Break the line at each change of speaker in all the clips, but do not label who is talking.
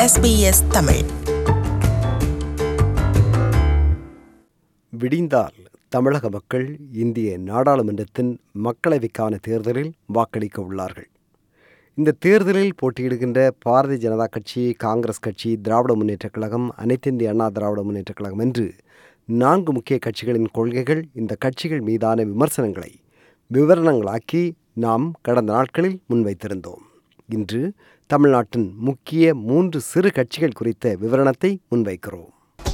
SBS Tamil
விடிந்தால் தமிழக மக்கள் இந்திய நாடாளுமன்றத்தின் மக்களவைக்கான தேர்தலில் வாக்களிக்க உள்ளார்கள் இந்த தேர்தலில் போட்டியிடுகின்ற பாரதிய ஜனதா கட்சி காங்கிரஸ் கட்சி திராவிட முன்னேற்றக் கழகம் அனைத்திந்திய அண்ணா திராவிட முன்னேற்றக் கழகம் என்று நான்கு முக்கிய கட்சிகளின் கொள்கைகள் இந்த கட்சிகள் மீதான விமர்சனங்களை விவரணங்களாக்கி நாம் கடந்த நாட்களில் முன்வைத்திருந்தோம் இன்று தமிழ்நாட்டின் முக்கிய மூன்று சிறு கட்சிகள் குறித்த விவரணத்தை முன்வைக்கிறோம்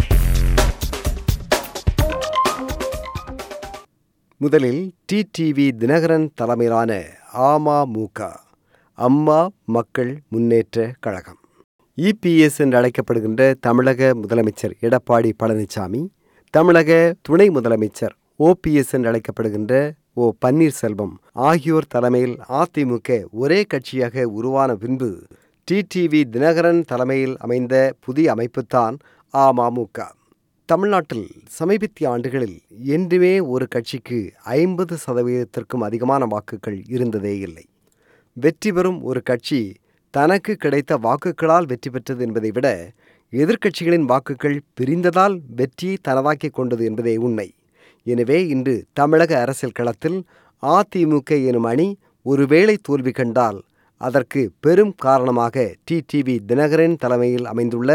முதலில் டிடிவி தினகரன் தலைமையிலான அமமுக அம்மா மக்கள் முன்னேற்ற கழகம் இபிஎஸ் என்று அழைக்கப்படுகின்ற தமிழக முதலமைச்சர் எடப்பாடி பழனிசாமி தமிழக துணை முதலமைச்சர் ஓபிஎஸ் என்று அழைக்கப்படுகின்ற ஓ பன்னீர்செல்வம் ஆகியோர் தலைமையில் அதிமுக ஒரே கட்சியாக உருவான பின்பு டிடிவி தினகரன் தலைமையில் அமைந்த புதிய அமைப்புத்தான் அமமுக தமிழ்நாட்டில் சமீபத்திய ஆண்டுகளில் என்றுமே ஒரு கட்சிக்கு ஐம்பது சதவீதத்திற்கும் அதிகமான வாக்குகள் இருந்ததே இல்லை வெற்றி பெறும் ஒரு கட்சி தனக்கு கிடைத்த வாக்குகளால் வெற்றி பெற்றது என்பதை விட எதிர்க்கட்சிகளின் வாக்குகள் பிரிந்ததால் வெற்றியை தனதாக்கிக் கொண்டது என்பதே உண்மை எனவே இன்று தமிழக அரசியல் களத்தில் அதிமுக எனும் அணி ஒருவேளை தோல்வி கண்டால் அதற்கு பெரும் காரணமாக டிடிவி தினகரன் தலைமையில் அமைந்துள்ள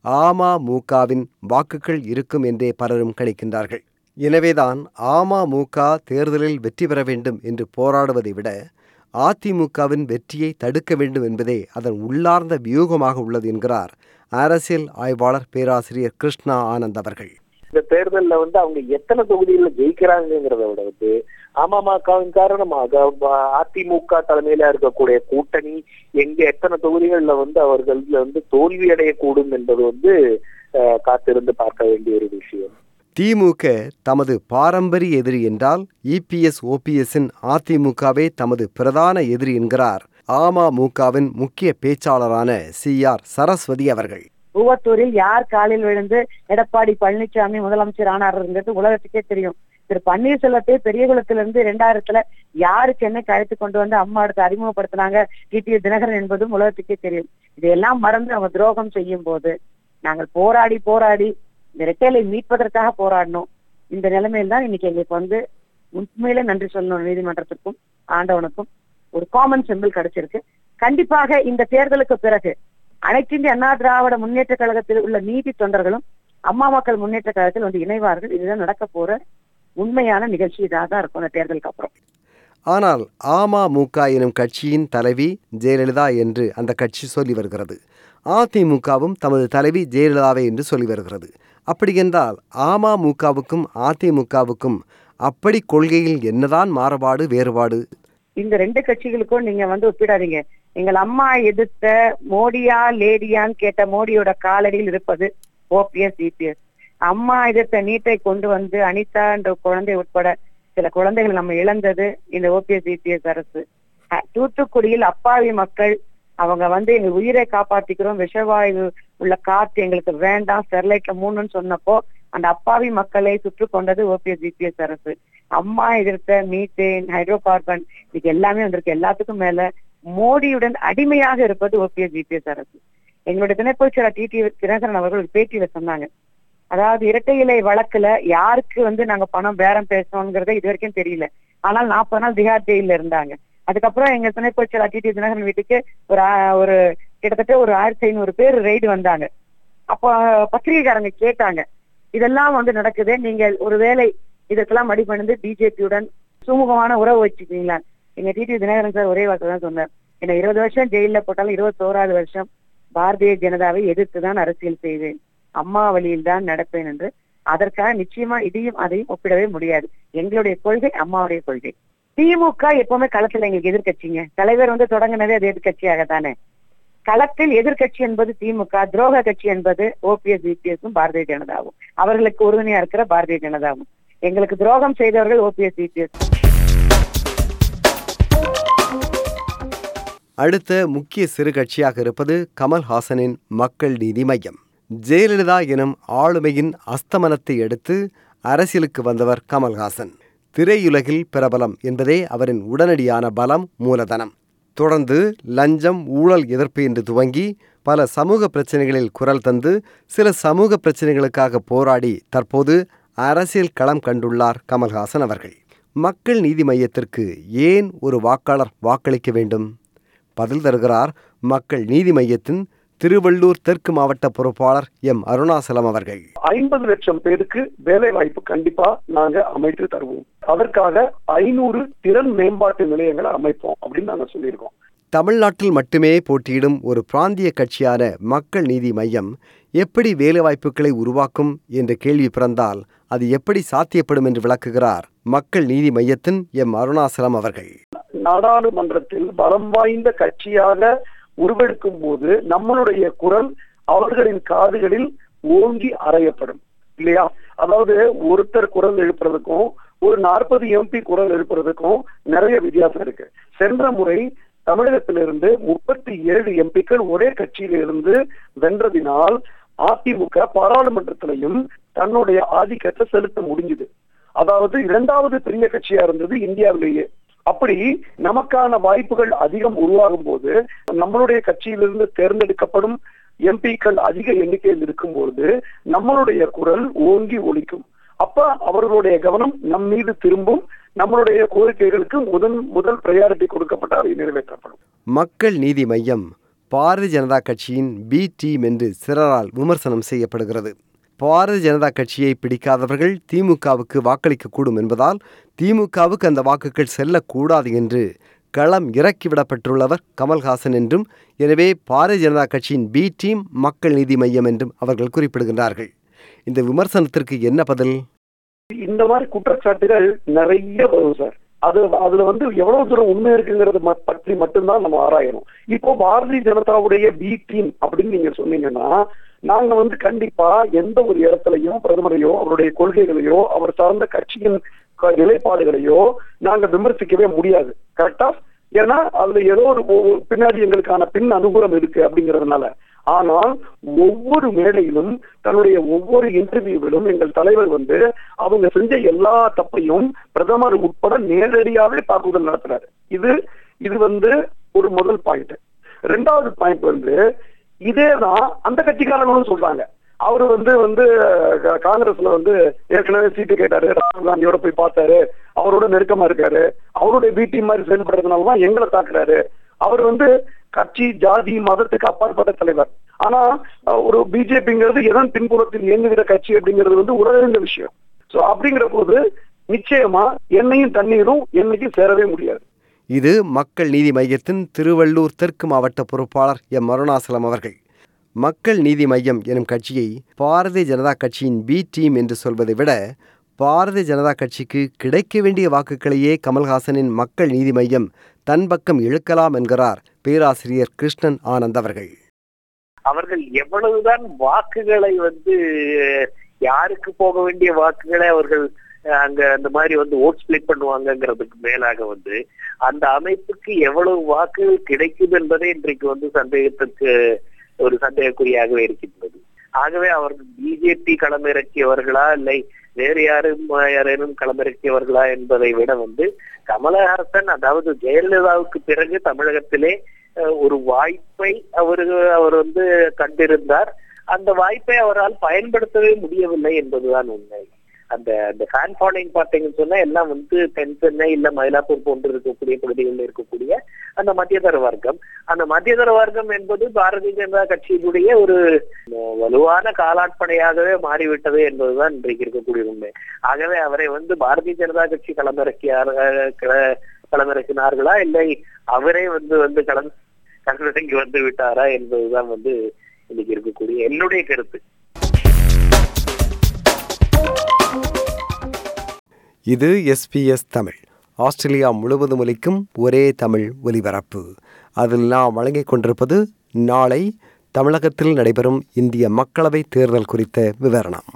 அமமுகவின் வாக்குகள் இருக்கும் என்றே பலரும் கணிக்கின்றார்கள் எனவேதான் அமமுக தேர்தலில் வெற்றி பெற வேண்டும் என்று போராடுவதை விட அதிமுகவின் வெற்றியை தடுக்க வேண்டும் என்பதே அதன் உள்ளார்ந்த வியூகமாக உள்ளது என்கிறார் அரசியல் ஆய்வாளர் பேராசிரியர் கிருஷ்ணா ஆனந்த் அவர்கள்
இந்த தேர்தல்ல வந்து அவங்க எத்தனை தொகுதிகளில் ஜெயிக்கிறாங்கிறத விட வந்து அமமகவின் காரணமாக அதிமுக தலைமையில இருக்கக்கூடிய கூட்டணி எங்க எத்தனை தொகுதிகள்ல வந்து அவர்கள் வந்து தோல்வி அடையக்கூடும் என்பது வந்து காத்திருந்து பார்க்க வேண்டிய ஒரு விஷயம்
திமுக தமது பாரம்பரிய எதிரி என்றால் இபிஎஸ் ஓபிஎஸ்ஸின் அதிமுகவே தமது பிரதான எதிரி என்கிறார் அமமுகவின் முக்கிய பேச்சாளரான சி ஆர் சரஸ்வதி அவர்கள்
மூவத்தூரில் யார் காலில் விழுந்து எடப்பாடி பழனிசாமி முதலமைச்சர் ஆனார்ங்கிறது உலகத்துக்கே தெரியும் திரு பன்னீர்செல்வத்தை பெரியகுளத்திலிருந்து இரண்டாயிரத்துல யாரு சென்னைக்கு அழைத்து கொண்டு வந்து அம்மா அடுத்து அறிமுகப்படுத்தினாங்க டிடி தினகரன் என்பதும் உலகத்துக்கே தெரியும் இதையெல்லாம் மறந்து அவங்க துரோகம் செய்யும் போது நாங்கள் போராடி போராடி இந்த ரெட்டையிலை மீட்பதற்காக போராடணும் இந்த நிலைமையில் தான் இன்னைக்கு எங்களுக்கு வந்து உண்மையில நன்றி சொல்லணும் நீதிமன்றத்திற்கும் ஆண்டவனுக்கும் ஒரு காமன் சிம்பிள் கிடைச்சிருக்கு கண்டிப்பாக இந்த தேர்தலுக்கு பிறகு அனைத்திந்திய அண்ணா திராவிட முன்னேற்ற கழகத்தில் உள்ள நீதி தொண்டர்களும் அம்மா மக்கள் முன்னேற்ற கழகத்தில் வந்து இணைவார்கள் இதுதான் நடக்க போற உண்மையான நிகழ்ச்சி இதாக தான் இருக்கும் அந்த தேர்தலுக்கு அப்புறம்
ஆனால் அமமுக எனும் கட்சியின் தலைவி ஜெயலலிதா என்று அந்த கட்சி சொல்லி வருகிறது அதிமுகவும் தமது தலைவி ஜெயலலிதாவே என்று சொல்லி வருகிறது அப்படி என்றால் அமமுகவுக்கும் அதிமுகவுக்கும் அப்படி கொள்கையில் என்னதான் மாறுபாடு வேறுபாடு
இந்த ரெண்டு கட்சிகளுக்கும் நீங்க வந்து ஒப்பிடாதீங்க எங்கள் அம்மா எதிர்த்த மோடியா லேடியான்னு கேட்ட மோடியோட காலடியில் இருப்பது ஓபிஎஸ் இபிஎஸ் அம்மா எதிர்த்த நீட்டை கொண்டு வந்து அனிதா என்ற குழந்தை உட்பட சில குழந்தைகள் நம்ம இழந்தது இந்த ஓபிஎஸ் இபிஎஸ் அரசு தூத்துக்குடியில் அப்பாவி மக்கள் அவங்க வந்து எங்க உயிரை காப்பாத்திக்கிறோம் விஷவாயு உள்ள காத்து எங்களுக்கு வேண்டாம் ஸ்டெர்லைட்ல மூணுன்னு சொன்னப்போ அந்த அப்பாவி மக்களை சுற்று கொண்டது ஓபிஎஸ் ஜிபிஎஸ் அரசு அம்மா எதிர்த்த மீத்தேன் ஹைட்ரோ கார்பன் இதுக்கு எல்லாமே வந்திருக்கு எல்லாத்துக்கும் மேல மோடியுடன் அடிமையாக இருப்பது ஓபிஎஸ் ஜிபிஎஸ் அரசு எங்களுடைய துணைப்பொதுச்செயலர் டிடி தினகரன் அவர்கள் ஒரு பேட்டியில சொன்னாங்க அதாவது இரட்டை இலை வழக்குல யாருக்கு வந்து நாங்க பணம் பேரம் பேசணுங்கிறத இது வரைக்கும் தெரியல ஆனால் நாற்பது நாள் திகார் ஜெயில இருந்தாங்க அதுக்கப்புறம் எங்க துணைப்பொதுச்செயலர் டிடி தினகரன் வீட்டுக்கு ஒரு ஒரு கிட்டத்தட்ட ஒரு ஆயிரத்தி ஐநூறு பேர் ரெய்டு வந்தாங்க அப்போ பத்திரிகைக்காரங்க கேட்டாங்க இதெல்லாம் வந்து நடக்குது நீங்கள் ஒருவேளை இதற்கெல்லாம் மடிபணிந்து பிஜேபியுடன் சுமூகமான உறவு வச்சுக்கீங்களா எங்க டிடி தினகரன் சார் ஒரே வார்த்தை தான் சொன்னார் என்ன இருபது வருஷம் ஜெயில போட்டாலும் இருபத்தோராது வருஷம் பாரதிய ஜனதாவை எதிர்த்து தான் அரசியல் செய்வேன் அம்மா வழியில் தான் நடப்பேன் என்று அதற்காக நிச்சயமா இதையும் அதையும் ஒப்பிடவே முடியாது எங்களுடைய கொள்கை அம்மாவுடைய கொள்கை திமுக எப்பவுமே களத்துல எங்களுக்கு எதிர்கட்சிங்க தலைவர் வந்து தொடங்கினதே அது எதிர்கட்சியாக தானே களத்தில் எதிர்கட்சி என்பது திமுக துரோக கட்சி என்பது ஓபிஎஸ் பிபிஎஸும் பாரதிய ஜனதாவும் அவர்களுக்கு உறுதுணையா இருக்கிற பாரதிய ஜனதாவும் எங்களுக்கு துரோகம் செய்தவர்கள் ஓபிஎஸ் பிபிஎஸ்
அடுத்த முக்கிய சிறு கட்சியாக இருப்பது கமல்ஹாசனின் மக்கள் நீதி மையம் ஜெயலலிதா எனும் ஆளுமையின் அஸ்தமனத்தை அடுத்து அரசியலுக்கு வந்தவர் கமல்ஹாசன் திரையுலகில் பிரபலம் என்பதே அவரின் உடனடியான பலம் மூலதனம் தொடர்ந்து லஞ்சம் ஊழல் எதிர்ப்பு என்று துவங்கி பல சமூக பிரச்சனைகளில் குரல் தந்து சில சமூக பிரச்சனைகளுக்காக போராடி தற்போது அரசியல் களம் கண்டுள்ளார் கமல்ஹாசன் அவர்கள் மக்கள் நீதி மையத்திற்கு ஏன் ஒரு வாக்காளர் வாக்களிக்க வேண்டும் பதில் தருகிறார் மக்கள் நீதி மையத்தின் திருவள்ளூர் தெற்கு மாவட்ட பொறுப்பாளர் எம் அருணாசலம் அவர்கள்
ஐம்பது லட்சம் பேருக்கு வேலை வாய்ப்பு கண்டிப்பா நாங்க அமைத்து தருவோம் அதற்காக ஐநூறு திறன் மேம்பாட்டு நிலையங்களை அமைப்போம் அப்படின்னு நாங்க சொல்லியிருக்கோம்
தமிழ்நாட்டில் மட்டுமே போட்டியிடும் ஒரு பிராந்திய கட்சியான மக்கள் நீதி மையம் எப்படி வேலைவாய்ப்புகளை உருவாக்கும் என்ற கேள்வி பிறந்தால் அது எப்படி சாத்தியப்படும் என்று விளக்குகிறார் மக்கள் நீதி மையத்தின் எம் அருணாசலம் அவர்கள்
நாடாளுமன்றத்தில் பலம் வாய்ந்த கட்சியாக உருவெடுக்கும் போது நம்மளுடைய குரல் அவர்களின் காதுகளில் ஓங்கி அறையப்படும் இல்லையா அதாவது ஒருத்தர் குரல் எழுப்புறதுக்கும் ஒரு நாற்பது எம்பி குரல் எழுப்புறதுக்கும் நிறைய வித்தியாசம் இருக்கு சென்ற முறை தமிழகத்திலிருந்து முப்பத்தி ஏழு எம்பிக்கள் ஒரே கட்சியிலிருந்து வென்றதினால் அதிமுக பாராளுமன்றத்திலையும் தன்னுடைய ஆதிக்கத்தை செலுத்த முடிஞ்சது அதாவது இரண்டாவது பெரிய கட்சியா இருந்தது இந்தியாவிலேயே அப்படி நமக்கான வாய்ப்புகள் அதிகம் உருவாகும் போது நம்மளுடைய கட்சியிலிருந்து தேர்ந்தெடுக்கப்படும் எம்பிக்கள் அதிக எண்ணிக்கையில் இருக்கும்போது நம்மளுடைய குரல் ஓங்கி ஒலிக்கும் அப்ப அவர்களுடைய கவனம் நம் மீது திரும்பும் நம்மளுடைய கோரிக்கைகளுக்கு முதல் முதல் ப்ரையாரிட்டி கொடுக்கப்பட்டு அவை நிறைவேற்றப்படும்
மக்கள் நீதி மையம் பாரதிய ஜனதா கட்சியின் பி டீம் என்று சிலரால் விமர்சனம் செய்யப்படுகிறது பாரதிய ஜனதா கட்சியை பிடிக்காதவர்கள் திமுகவுக்கு வாக்களிக்கக்கூடும் என்பதால் திமுகவுக்கு அந்த வாக்குகள் செல்லக்கூடாது என்று களம் இறக்கிவிடப்பட்டுள்ளவர் கமல்ஹாசன் என்றும் எனவே பாரதிய ஜனதா கட்சியின் பி டீம் மக்கள் நீதி மையம் என்றும் அவர்கள் குறிப்பிடுகின்றார்கள் இந்த விமர்சனத்திற்கு என்ன பதில்
இந்த மாதிரி குற்றச்சாட்டுகள் நிறைய வரும் சார் அது அதுல வந்து எவ்வளவு தூரம் உண்மை இருக்குங்கிறது ம- பற்றி மட்டும்தான் நம்ம ஆராயணும் இப்போ பாரதிய ஜனதாவுடைய பி டீம் அப்படின்னு நீங்க சொன்னீங்கன்னா நாங்க வந்து கண்டிப்பா எந்த ஒரு இடத்துலயும் பிரதமரையோ அவருடைய கொள்கைகளையோ அவர் சார்ந்த கட்சியின் க- நிலைப்பாடுகளையோ நாங்க விமர்சிக்கவே முடியாது கரெக்டா ஏன்னா அதுல ஏதோ ஒரு ஒ- பின்னாடி எங்களுக்கான பின் அனுகூலம் இருக்கு அப்படிங்கறதுனால ஆனால் ஒவ்வொரு மேடையிலும் தன்னுடைய ஒவ்வொரு இன்டர்வியூவிலும் எங்கள் தலைவர் வந்து அவங்க செஞ்ச எல்லா தப்பையும் பிரதமர் உட்பட நேரடியாவே தாக்குதல் நடத்துறாரு இது இது வந்து ஒரு முதல் பாயிண்ட் ரெண்டாவது பாயிண்ட் வந்து இதேதான் அந்த கட்சிக்காரங்களும் சொல்றாங்க அவரு வந்து வந்து க- காங்கிரஸ்ல வந்து ஏற்கனவே சீட்டு கேட்டாரு ராகுல் காந்தியோட போய் பார்த்தாரு அவரோட நெருக்கமா இருக்காரு அவருடைய பிடி மாதிரி செயல்படுறதுனாலதான் எங்களை தாக்குறாரு அவர் வந்து கட்சி ஜாதி மதத்துக்கு அப்பாற்பட்ட தலைவர் ஆனா அஹ், ஒரு பிஜேபிங்கிறது எதன் பின்புலத்தில் இயங்குகிற கட்சி அப்படிங்கிறது வந்து உலகிற விஷயம் சோ அப்படிங்கிற போது நிச்சயமா எண்ணெயும் தண்ணீரும் என்னைக்கும் சேரவே முடியாது
இது மக்கள் நீதி மையத்தின் திருவள்ளூர் தெற்கு மாவட்ட பொறுப்பாளர் எம் அருணாசலம் அவர்கள் மக்கள் நீதி மையம் எனும் கட்சியை பாரதிய ஜனதா கட்சியின் பி டீம் என்று சொல்வதை விட பாரதிய ஜனதா கட்சிக்கு கிடைக்க வேண்டிய வாக்குகளையே கமல்ஹாசனின் மக்கள் நீதி மையம் தன் பக்கம் இழுக்கலாம் என்கிறார் பேராசிரியர் கிருஷ்ணன் ஆனந்த் அவர்கள்
அவர்கள் எவ்வளவுதான் வாக்குகளை வந்து யாருக்கு போக வேண்டிய வாக்குகளை அவர்கள் அஹ், அங்க அந்த மாதிரி வந்து ஓட் ஸ்பிளிட் பண்ணுவாங்கங்கிறதுக்கு மேலாக வந்து அந்த அமைப்புக்கு எவ்வளவு வாக்குகள் கிடைக்கும் என்பதே இன்றைக்கு வந்து சந்தேகத்திற்கு ஒரு சந்தேகக்குறியாகவே இருக்கின்றது ஆகவே அவர்கள் பிஜேபி களமிறக்கியவர்களா இல்லை வேறு யாரும் அஹ், யாரேனும் களமிறக்கியவர்களா என்பதை விட வந்து கமலஹாசன் அதாவது ஜெயலலிதாவுக்கு பிறகு தமிழகத்திலே அஹ், ஒரு வாய்ப்பை அவரு அவர் வந்து கண்டிருந்தார் அந்த வாய்ப்பை அவரால் பயன்படுத்தவே முடியவில்லை என்பதுதான் உண்மை அந்த அந்த ஃபேன் ஃபாலோயிங் பார்த்தீங்கன்னு சொன்னா எல்லாம் வந்து தென் சென்னை இல்ல மயிலாப்பூர் போன்று இருக்கக்கூடிய பகுதிகளில் இருக்கக்கூடிய அந்த மத்தியதர வர்க்கம் அந்த மத்தியதர வர்க்கம் என்பது பாரதிய ஜனதா கட்சியினுடைய ஒரு அஹ், வலுவான காலாட்படையாகவே மாறிவிட்டது என்பதுதான் இன்றைக்கு இருக்கக்கூடிய உண்மை ஆகவே அவரை வந்து பாரதிய ஜனதா கட்சி களமிறக்கியார் கள- களமிறக்கினார்களா இல்லை அவரே வந்து வந்து களம் களமிறங்கி வந்து விட்டாரா என்பதுதான் வந்து இன்னைக்கு இருக்கக்கூடிய என்னுடைய கருத்து
இது எஸ்பிஎஸ் தமிழ் ஆஸ்திரேலியா முழுவதும் ஒலிக்கும் ஒரே தமிழ் ஒலிபரப்பு அதில் நாம் வழங்கிக் கொண்டிருப்பது நாளை தமிழகத்தில் நடைபெறும் இந்திய மக்களவைத் தேர்தல் குறித்த விவரணம்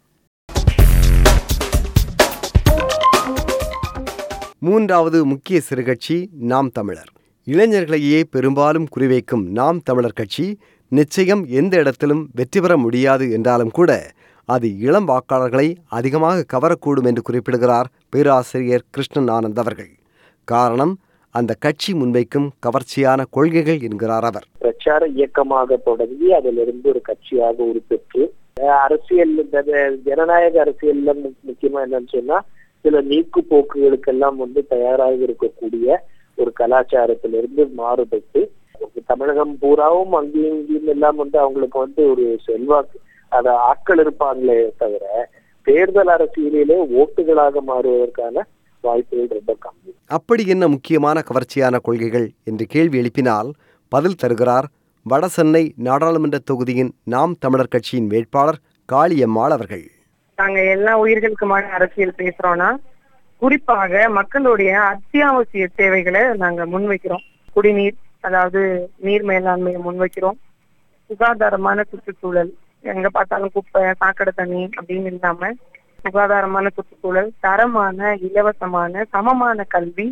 மூன்றாவது முக்கிய சிறுகட்சி நாம் தமிழர் இளைஞர்களையே பெரும்பாலும் குறிவைக்கும் நாம் தமிழர் கட்சி நிச்சயம் எந்த இடத்திலும் வெற்றி பெற முடியாது என்றாலும் கூட அது இளம் வாக்காளர்களை அதிகமாக கவரக்கூடும் என்று குறிப்பிடுகிறார் பேராசிரியர் கிருஷ்ணன் ஆனந்த் அவர்கள் காரணம் அந்த கட்சி முன்வைக்கும் கவர்ச்சியான கொள்கைகள் என்கிறார் அவர்
பிரச்சார இயக்கமாக தொடங்கி அதிலிருந்து ஒரு கட்சியாக உருப்பெற்று அஹ் அரசியல் இந்த ஜனநாயக அரசியல்ல மு- முக்கியமா என்னன்னு சொன்னா சில நீக்கு போக்குகளுக்கெல்லாம் வந்து தயாராக இருக்கக்கூடிய ஒரு கலாச்சாரத்திலிருந்து மாறுபட்டு தமிழகம் பூராவும் அங்கேயும் இங்கேயும் எல்லாம் வந்து அவங்களுக்கு வந்து ஒரு செல்வாக்கு அத ஆட்கள் இருப்பாங்களே தவிர தேர்தல் அரசியலிலே ஓட்டுகளாக மாறுவதற்கான வாய்ப்புகள் ரொம்ப கம்மி
அப்படி என்ன முக்கியமான கவர்ச்சியான கொள்கைகள் என்று கேள்வி எழுப்பினால் பதில் தருகிறார் வடசென்னை நாடாளுமன்ற தொகுதியின் நாம் தமிழர் கட்சியின் வேட்பாளர் காளியம்மாள் அவர்கள்
நாங்க எல்லா உயிர்களுக்குமான அரசியல் பேசுறோம்னா குறிப்பாக மக்களுடைய அத்தியாவசிய தேவைகளை நாங்க முன்வைக்கிறோம் குடிநீர் அதாவது நீர் மேலாண்மையை முன்வைக்கிறோம் சுகாதாரமான சுற்றுச்சூழல் எங்க பார்த்தாலும் குப்பை சாக்கடை தண்ணி அப்படின்னு இல்லாம சுகாதாரமான சுற்றுச்சூழல் தரமான இலவசமான சமமான கல்வி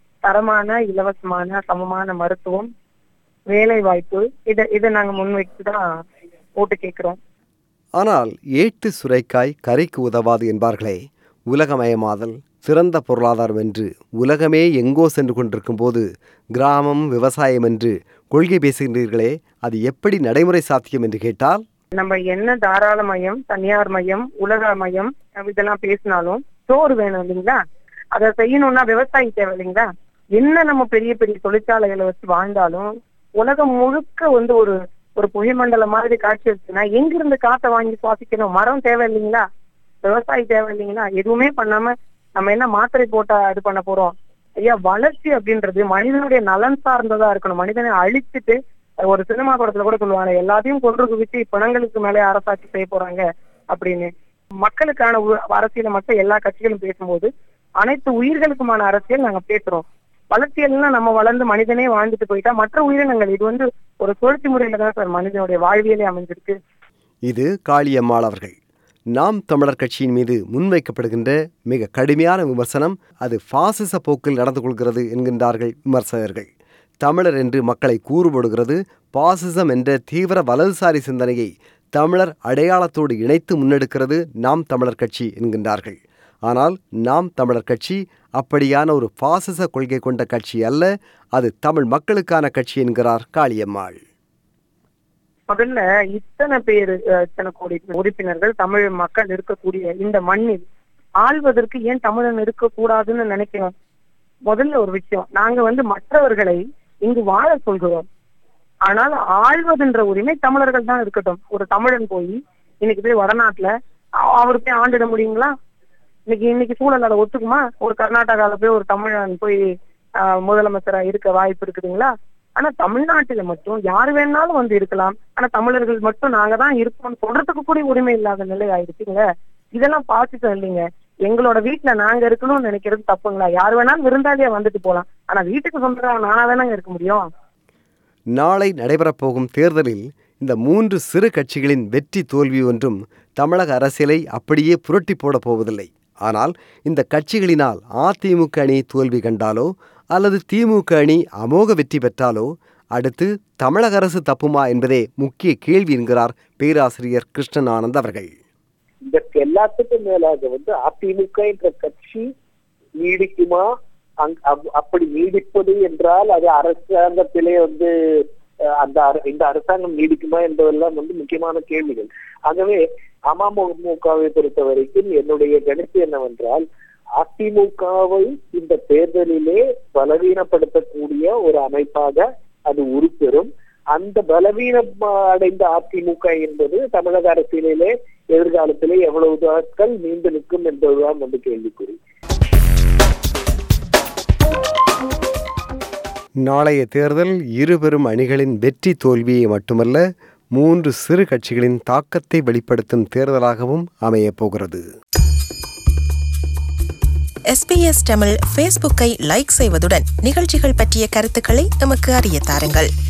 தரமான இலவசமான சமமான மருத்துவம் வேலை வாய்ப்பு இதை இதை நாங்க முன்வைத்து தான் ஓட்டு கேட்கிறோம்
ஆனால் ஏட்டு சுரைக்காய் கரைக்கு உதவாது என்பார்களே உலகமயமாதல் சிறந்த பொருளாதாரம் என்று உலகமே எங்கோ சென்று கொண்டிருக்கும் போது கிராமம் விவசாயம் என்று கொள்கை பேசுகின்றீர்களே அது எப்படி நடைமுறை சாத்தியம் என்று கேட்டால்
நம்ம என்ன தாராள மையம் தனியார் மையம் உலக மையம் இதெல்லாம் பேசினாலும் சோறு வேணும் இல்லைங்களா அதை செய்யணும்னா விவசாயி தேவை இல்லைங்களா என்ன நம்ம பெரிய பெரிய தொழிற்சாலைகளை வச்சு வாழ்ந்தாலும் உலகம் முழுக்க வந்து ஒரு ஒரு புகைமண்டலம் மாதிரி காட்சி வச்சுன்னா எங்கிருந்து காத்தை வாங்கி சுவாசிக்கணும் மரம் தேவை இல்லைங்களா விவசாயி தேவை இல்லைங்களா எதுவுமே பண்ணாம நம்ம என்ன மாத்திரை போட்டா இது பண்ண போறோம் ஐயா வளர்ச்சி அப்படின்றது மனிதனுடைய நலன் சார்ந்ததா இருக்கணும் மனிதனை அழிச்சிட்டு ஒரு சினிமா படத்துல கூட சொல்லுவாங்க எல்லாத்தையும் கொன்று குவிச்சு பிணங்களுக்கு மேலே அரசாட்சி செய்ய போறாங்க அப்படின்னு மக்களுக்கான உ- அரசியலை மட்டும் எல்லா கட்சிகளும் பேசும்போது அனைத்து உயிர்களுக்குமான அரசியல் நாங்க பேசுறோம் வளர்ச்சியல்னா நம்ம வளர்ந்து மனிதனே வாழ்ந்துட்டு போயிட்டா மற்ற உயிரினங்கள் இது வந்து ஒரு சுழற்சி முறையில தான் சார் மனிதனுடைய வாழ்வியலே அமைஞ்சிருக்கு
இது காளியம்மாள் அவர்கள் நாம் தமிழர் கட்சியின் மீது முன்வைக்கப்படுகின்ற மிக கடுமையான விமர்சனம் அது பாசிச போக்கில் நடந்து கொள்கிறது என்கின்றார்கள் விமர்சகர்கள் தமிழர் என்று மக்களை கூறுபடுகிறது பாசிசம் என்ற தீவிர வலதுசாரி சிந்தனையை தமிழர் அடையாளத்தோடு இணைத்து முன்னெடுக்கிறது நாம் தமிழர் கட்சி என்கின்றார்கள் ஆனால் நாம் தமிழர் கட்சி அப்படியான ஒரு பாசிச கொள்கை கொண்ட கட்சி அல்ல அது தமிழ் மக்களுக்கான கட்சி என்கிறார் காளியம்மாள்
முதல்ல இத்தனை பேரு அஹ், இத்தனை கோடி உறுப்பினர்கள் தமிழ் மக்கள் இருக்கக்கூடிய இந்த மண்ணில் ஆள்வதற்கு ஏன் தமிழன் இருக்கக்கூடாதுன்னு நினைக்கிறோம் முதல்ல ஒரு விஷயம் நாங்க வந்து மற்றவர்களை இங்கு வாழ சொல்கிறோம் ஆனால் ஆள்வதுன்ற உரிமை தமிழர்கள் தான் இருக்கட்டும் ஒரு தமிழன் போய் இன்னைக்கு போய் வடநாட்டுல அ- அவர் போய் ஆண்டிட முடியுங்களா இன்னைக்கு இன்னைக்கு சூழல் அதை ஒத்துக்குமா ஒரு கர்நாடகால போய் ஒரு தமிழன் போய் ஆஹ், முதலமைச்சரா இருக்க வாய்ப்பு இருக்குதுங்களா ஆனா தமிழ்நாட்டுல மட்டும் யாரு வேணாலும் வந்து இருக்கலாம் ஆனா தமிழர்கள் மட்டும் நாங்க தான் இருப்போம் சொல்றதுக்கு கூட உரிமை இல்லாத நிலை ஆயிடுச்சுங்க இதெல்லாம் பாசிசம் இல்லைங்க எங்களோட வீட்டுல நாங்க இருக்கணும்னு நினைக்கிறது தப்புங்களா யார் வேணாலும் விருந்தாளியா வந்துட்டு போலாம் ஆனா வீட்டுக்கு சொந்தக்காரன் நானா தானங்க இருக்க முடியும்
நாளை நடைபெறப்போகும் தேர்தலில் இந்த மூன்று சிறு கட்சிகளின் வெற்றி தோல்வி ஒன்றும் தமிழக அரசியலை அப்படியே புரட்டி போடப் போவதில்லை ஆனால் இந்த கட்சிகளினால் அதிமுக அணி தோல்வி கண்டாலோ அல்லது திமுக அணி அமோக வெற்றி பெற்றாலோ அடுத்து தமிழக அரசு தப்புமா என்பதே முக்கிய கேள்வி என்கிறார் பேராசிரியர் கிருஷ்ணன் ஆனந்த் அவர்கள்
இதற்கு எல்லாத்துக்கும் மேலாக வந்து அதிமுக என்ற கட்சி நீடிக்குமா அங்- அப்- அப்படி நீடிப்பது என்றால் அது அரசாங்கத்திலே வந்து அஹ், அந்த அர- இந்த அரசாங்கம் நீடிக்குமா என்பதெல்லாம் வந்து முக்கியமான கேள்விகள் ஆகவே அமமுகவை பொறுத்த வரைக்கும் என்னுடைய கணிப்பு என்னவென்றால் அதிமுகவை இந்த தேர்தலிலே பலவீனப்படுத்தக்கூடிய ஒரு அமைப்பாக அது உருப்பெறும் அந்த பலவீனம் அடைந்த அதிமுக என்பது தமிழக அரசியலிலே எதிர்காலத்திலே எவ்வளவு நாட்கள் நீண்டு நிற்கும் என்பதுதான் வந்து கேள்விக்குறி
நாளைய தேர்தல் இருபெரும் அணிகளின் வெற்றி தோல்வியை மட்டுமல்ல மூன்று சிறு கட்சிகளின் தாக்கத்தை வெளிப்படுத்தும் தேர்தலாகவும் அமையப் போகிறது
எஸ்பிஎஸ் தமிழ் ஃபேஸ்புக்கை லைக் செய்வதுடன் நிகழ்ச்சிகள் பற்றிய கருத்துக்களை எமக்கு அறிய தாருங்கள்